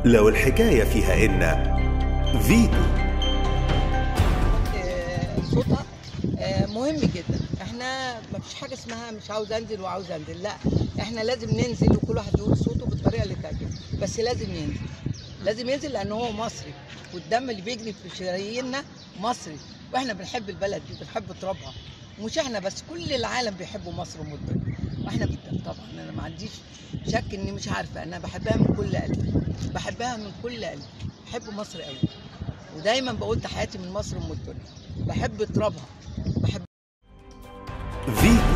لو الحكاية فيها إن فيتو آه، صوتها آه، مهم جدا احنا ما فيش حاجه اسمها مش عاوز انزل وعاوز انزل لا احنا لازم ننزل وكل واحد يقول صوته بالطريقه اللي تعجبه بس لازم ينزل لازم ينزل لان هو مصري والدم اللي بيجري في شراييننا مصري واحنا بنحب البلد دي بنحب ترابها مش احنا بس كل العالم بيحبوا مصر ومدن واحنا جدا طبعا انا ما عنديش شك اني مش عارفه انا بحبها من كل قلبي بحبها من كل قلبي بحب مصر قوي ودايما بقول تحياتي من مصر ومدن بحب ترابها بحب فيتو